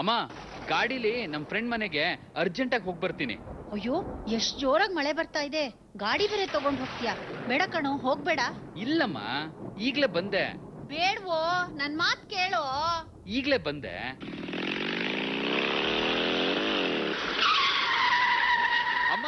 ಅಮ್ಮ ಗಾಡಿಲಿ ನಮ್ ಫ್ರೆಂಡ್ ಮನೆಗೆ ಅರ್ಜೆಂಟಾಗಿ ಹೋಗಿ ಬರ್ತೀನಿ ಅಯ್ಯೋ ಎಷ್ಟ್ ಜೋರಾಗಿ ಮಳೆ ಬರ್ತಾ ಇದೆ ಗಾಡಿ ಬೇರೆ ತಗೊಂಡ್ ಹೋಗ್ತೀಯಾ ಬೇಡ ಕಣೋ ಹೋಗ್ಬೇಡ ಇಲ್ಲಮ್ಮ ಈಗ್ಲೇ ಬಂದೆ ಬೇಡ್ವೋ ನನ್ ಮಾತ್ ಕೇಳೋ ಈಗ್ಲೇ ಬಂದೆ ಅಮ್ಮ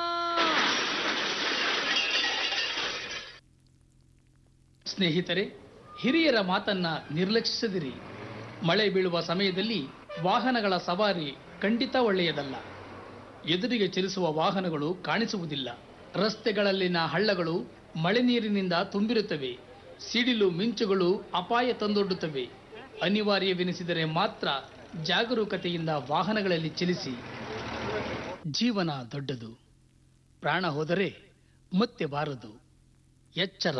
ಸ್ನೇಹಿತರೆ ಹಿರಿಯರ ಮಾತನ್ನ ನಿರ್ಲಕ್ಷಿಸದಿರಿ ಮಳೆ ಬೀಳುವ ಸಮಯದಲ್ಲಿ ವಾಹನಗಳ ಸವಾರಿ ಖಂಡಿತ ಒಳ್ಳೆಯದಲ್ಲ ಎದುರಿಗೆ ಚಲಿಸುವ ವಾಹನಗಳು ಕಾಣಿಸುವುದಿಲ್ಲ ರಸ್ತೆಗಳಲ್ಲಿನ ಹಳ್ಳಗಳು ಮಳೆ ನೀರಿನಿಂದ ತುಂಬಿರುತ್ತವೆ ಸಿಡಿಲು ಮಿಂಚುಗಳು ಅಪಾಯ ತಂದೊಡ್ಡುತ್ತವೆ ಅನಿವಾರ್ಯವೆನಿಸಿದರೆ ಮಾತ್ರ ಜಾಗರೂಕತೆಯಿಂದ ವಾಹನಗಳಲ್ಲಿ ಚಲಿಸಿ ಜೀವನ ದೊಡ್ಡದು ಪ್ರಾಣ ಹೋದರೆ ಮತ್ತೆ ಬಾರದು ಎಚ್ಚರ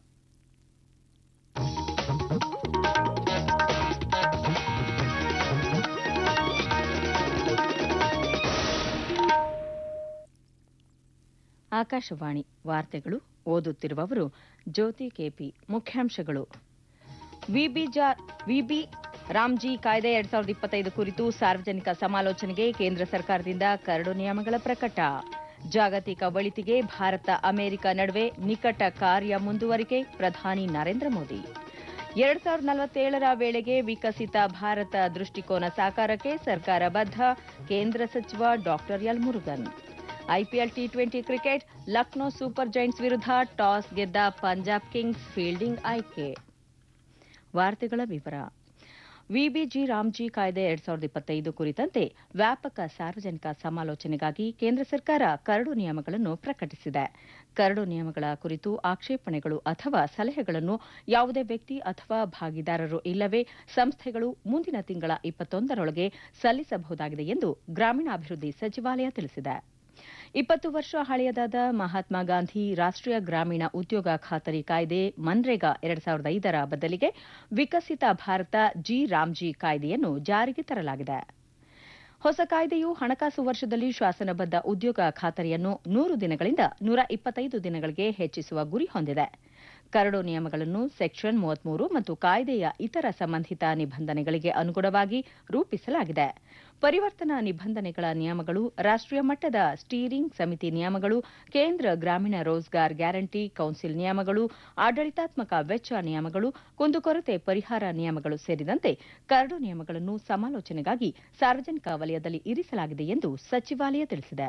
ಆಕಾಶವಾಣಿ ವಾರ್ತೆಗಳು ಓದುತ್ತಿರುವವರು ಜ್ಯೋತಿ ಕೆಪಿ ಮುಖ್ಯಾಂಶಗಳು ವಿಬಿ ಜಾ- ವಿಬಿ ರಾಮ್ಜಿ ಕಾಯ್ದೆ ಎರಡ್ ಸಾವಿರದ ಇಪ್ಪತ್ತೈದು ಕುರಿತು ಸಾರ್ವಜನಿಕ ಸಮಾಲೋಚನೆಗೆ ಕೇಂದ್ರ ಸರ್ಕಾರದಿಂದ ಕರಡು ನಿಯಮಗಳ ಪ್ರಕಟ ಜಾಗತಿಕ ಒಳಿತಿಗೆ ಭಾರತ ಅಮೆರಿಕ ನಡುವೆ ನಿಕಟ ಕಾರ್ಯ ಮುಂದುವರಿಕೆ ಪ್ರಧಾನಿ ನರೇಂದ್ರ ಮೋದಿ ಎರಡ್ ಸಾವಿರದ ನಲವತ್ತೇಳರ ವೇಳೆಗೆ ವಿಕಸಿತ ಭಾರತ ದೃಷ್ಟಿಕೋನ ಸಾಕಾರಕ್ಕೆ ಸರ್ಕಾರ ಬದ್ಧ ಕೇಂದ್ರ ಸಚಿವ doctor L Murugan IPL T twenty cricket Lucknow Super Giants ವಿರುದ್ಧ ಟಾಸ್ ಗೆದ್ದ ಪಂಜಾಬ್ ಕಿಂಗ್ಸ್ ಫೀಲ್ಡಿಂಗ್ ಆಯ್ಕೆ ವಾರ್ತೆಗಳ ವಿವರ ವಿಬಿಜಿ ರಾಮ್ಜಿ ಕಾಯ್ದೆ ಎರಡ್ ಸಾವಿರದ ಇಪ್ಪತ್ತೈದು ಕುರಿತಂತೆ ವ್ಯಾಪಕ ಸಾರ್ವಜನಿಕ ಸಮಾಲೋಚನೆಗಾಗಿ ಕೇಂದ್ರ ಸರ್ಕಾರ ಕರಡು ನಿಯಮಗಳನ್ನು ಪ್ರಕಟಿಸಿದೆ ಕರಡು ನಿಯಮಗಳ ಕುರಿತು ಆಕ್ಷೇಪಣೆಗಳು ಅಥವಾ ಸಲಹೆಗಳನ್ನು ಯಾವುದೇ ವ್ಯಕ್ತಿ ಅಥವಾ ಭಾಗಿದಾರರು ಇಲ್ಲವೇ ಸಂಸ್ಥೆಗಳು ಮುಂದಿನ ತಿಂಗಳ ಇಪ್ಪತ್ತೊಂದರೊಳಗೆ ಸಲ್ಲಿಸಬಹುದಾಗಿದೆ ಎಂದು ಗ್ರಾಮೀಣಾಭಿವೃದ್ಧಿ ಸಚಿವಾಲಯ ತಿಳಿಸಿದೆ ಇಪ್ಪತ್ತು ವರ್ಷ ಹಳೆಯದಾದ ಮಹಾತ್ಮ ಗಾಂಧಿ ರಾಷ್ಟ್ರೀಯ ಗ್ರಾಮೀಣ ಉದ್ಯೋಗ ಖಾತರಿ ಕಾಯ್ದೆ ಮನ್ರೇಗಾ ಎರಡ್ ಸಾವಿರದ ಐದರ ಬದಲಿಗೆ ವಿಕಸಿತ ಭಾರತ ಜಿ ರಾಮ್ಜಿ ಕಾಯ್ದೆಯನ್ನು ಜಾರಿಗೆ ತರಲಾಗಿದೆ ಹೊಸ ಕಾಯ್ದೆಯು ಹಣಕಾಸು ವರ್ಷದಲ್ಲಿ ಶಾಸನಬದ್ಧ ಉದ್ಯೋಗ ಖಾತರಿಯನ್ನು ನೂರು ದಿನಗಳಿಂದ ನೂರ ಇಪ್ಪತ್ತೈದು ದಿನಗಳಿಗೆ ಹೆಚ್ಚಿಸುವ ಗುರಿ ಹೊಂದಿದೆ ಕರಡು ನಿಯಮಗಳನ್ನು ಸೆಕ್ಷನ್ ಮೂವತ್ಮೂರು ಮತ್ತು ಕಾಯ್ದೆಯ ಇತರ ಸಂಬಂಧಿತ ನಿಬಂಧನೆಗಳಿಗೆ ಅನುಗುಣವಾಗಿ ರೂಪಿಸಲಾಗಿದೆ ಪರಿವರ್ತನಾ ನಿಬಂಧನೆಗಳ ನಿಯಮಗಳು ರಾಷ್ಟ್ರೀಯ ಮಟ್ಟದ ಸ್ಟೀರಿಂಗ್ ಸಮಿತಿ ನಿಯಮಗಳು ಕೇಂದ್ರ ಗ್ರಾಮೀಣ ರೋಜ್ಗಾರ್ ಗ್ಯಾರಂಟಿ ಕೌನ್ಸಿಲ್ ನಿಯಮಗಳು ಆಡಳಿತಾತ್ಮಕ ವೆಚ್ಚ ನಿಯಮಗಳು ಕುಂದುಕೊರತೆ ಪರಿಹಾರ ನಿಯಮಗಳು ಸೇರಿದಂತೆ ಕರಡು ನಿಯಮಗಳನ್ನು ಸಮಾಲೋಚನೆಗಾಗಿ ಸಾರ್ವಜನಿಕ ವಲಯದಲ್ಲಿ ಇರಿಸಲಾಗಿದೆ ಎಂದು ಸಚಿವಾಲಯ ತಿಳಿಸಿದೆ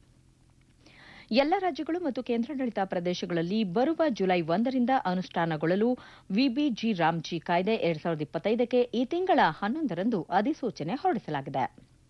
ಎಲ್ಲ ರಾಜ್ಯಗಳು ಮತ್ತು ಕೇಂದ್ರಾಡಳಿತ ಪ್ರದೇಶಗಳಲ್ಲಿ ಬರುವ ಜುಲೈ ಒಂದರಿಂದ ಅನುಷ್ಠಾನಗೊಳ್ಳಲು ವಿಬಿಜಿ ರಾಮ್ಜಿ ಕಾಯ್ದೆ ಎರಡ್ ಸಾವಿರದ ಇಪ್ಪತ್ತೈದಕ್ಕೆ ಈ ತಿಂಗಳ ಹನ್ನೊಂದರಂದು ಅಧಿಸೂಚನೆ ಹೊರಡಿಸಲಾಗಿದೆ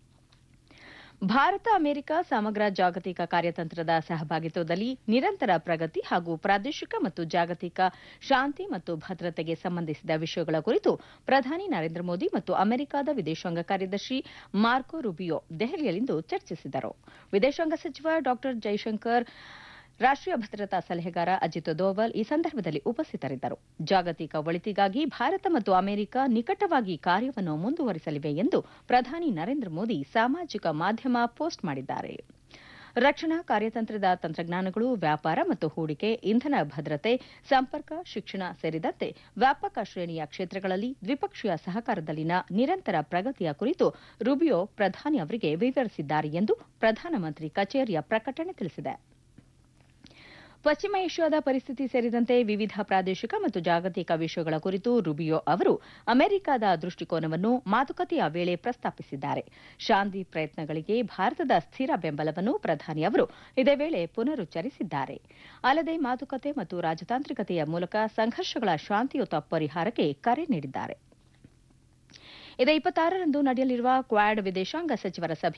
ಭಾರತ ಅಮೆರಿಕ ಸಮಗ್ರ ಜಾಗತಿಕ ಕಾರ್ಯತಂತ್ರದ ಸಹಭಾಗಿತ್ವದಲ್ಲಿ ನಿರಂತರ ಪ್ರಗತಿ ಹಾಗೂ ಪ್ರಾದೇಶಿಕ ಮತ್ತು ಜಾಗತಿಕ ಶಾಂತಿ ಮತ್ತು ಭದ್ರತೆಗೆ ಸಂಬಂಧಿಸಿದ ವಿಷಯಗಳ ಕುರಿತು ಪ್ರಧಾನಿ ನರೇಂದ್ರ ಮೋದಿ ಮತ್ತು ಅಮೆರಿಕದ ವಿದೇಶಾಂಗ ಕಾರ್ಯದರ್ಶಿ ಮಾರ್ಕೊ ರುಬಿಯೋ ದೆಹಲಿಯಲ್ಲಿಂದು ಚರ್ಚಿಸಿದರು ವಿದೇಶಾಂಗ ಸಚಿವ ಡಾ ಜೈಶಂಕರ್ ರಾಷ್ಟ್ರೀಯ ಭದ್ರತಾ ಸಲಹೆಗಾರ ಅಜಿತ್ ದೋವಲ್ ಈ ಸಂದರ್ಭದಲ್ಲಿ ಉಪಸ್ಥಿತರಿದ್ದರು ಜಾಗತಿಕ ಒಳಿತಿಗಾಗಿ ಭಾರತ ಮತ್ತು ಅಮೆರಿಕ ನಿಕಟವಾಗಿ ಕಾರ್ಯವನ್ನು ಮುಂದುವರಿಸಲಿವೆ ಎಂದು ಪ್ರಧಾನಿ ನರೇಂದ್ರ ಮೋದಿ ಸಾಮಾಜಿಕ ಮಾಧ್ಯಮ ಪೋಸ್ಟ್ ಮಾಡಿದ್ದಾರೆ ರಕ್ಷಣಾ ಕಾರ್ಯತಂತ್ರದ ತಂತ್ರಜ್ಞಾನಗಳು ವ್ಯಾಪಾರ ಮತ್ತು ಹೂಡಿಕೆ ಇಂಧನ ಭದ್ರತೆ ಸಂಪರ್ಕ ಶಿಕ್ಷಣ ಸೇರಿದಂತೆ ವ್ಯಾಪಕ ಶ್ರೇಣಿಯ ಕ್ಷೇತ್ರಗಳಲ್ಲಿ ದ್ವಿಪಕ್ಷೀಯ ಸಹಕಾರದಲ್ಲಿನ ನಿರಂತರ ಪ್ರಗತಿಯ ಕುರಿತು ರುಬಿಯೋ ಪ್ರಧಾನಿ ಅವರಿಗೆ ವಿವರಿಸಿದ್ದಾರೆ ಎಂದು ಪ್ರಧಾನಮಂತ್ರಿ ಕಚೇರಿಯ ಪ್ರಕಟಣೆ ತಿಳಿಸಿದೆ ಪಶ್ಚಿಮ ಏಷ್ಯಾದ ಪರಿಸ್ಥಿತಿ ಸೇರಿದಂತೆ ವಿವಿಧ ಪ್ರಾದೇಶಿಕ ಮತ್ತು ಜಾಗತಿಕ ವಿಷಯಗಳ ಕುರಿತು ರುಬಿಯೋ ಅವರು ಅಮೆರಿಕದ ದೃಷ್ಟಿಕೋನವನ್ನು ಮಾತುಕತೆಯ ವೇಳೆ ಪ್ರಸ್ತಾಪಿಸಿದ್ದಾರೆ ಶಾಂತಿ ಪ್ರಯತ್ನಗಳಿಗೆ ಭಾರತದ ಸ್ಥಿರ ಬೆಂಬಲವನ್ನು ಪ್ರಧಾನಿ ಅವರು ಇದೇ ವೇಳೆ ಪುನರುಚ್ಚರಿಸಿದ್ದಾರೆ ಅಲ್ಲದೆ ಮಾತುಕತೆ ಮತ್ತು ರಾಜತಾಂತ್ರಿಕತೆಯ ಮೂಲಕ ಸಂಘರ್ಷಗಳ ಶಾಂತಿಯುತ ಪರಿಹಾರಕ್ಕೆ ಕರೆ ನೀಡಿದ್ದಾರೆ ಇದೇ ಇಪ್ಪತ್ತಾರರಂದು ನಡೆಯಲಿರುವ ಕ್ವಾಡ್ ವಿದೇಶಾಂಗ ಸಚಿವರ ಸಭೆಯ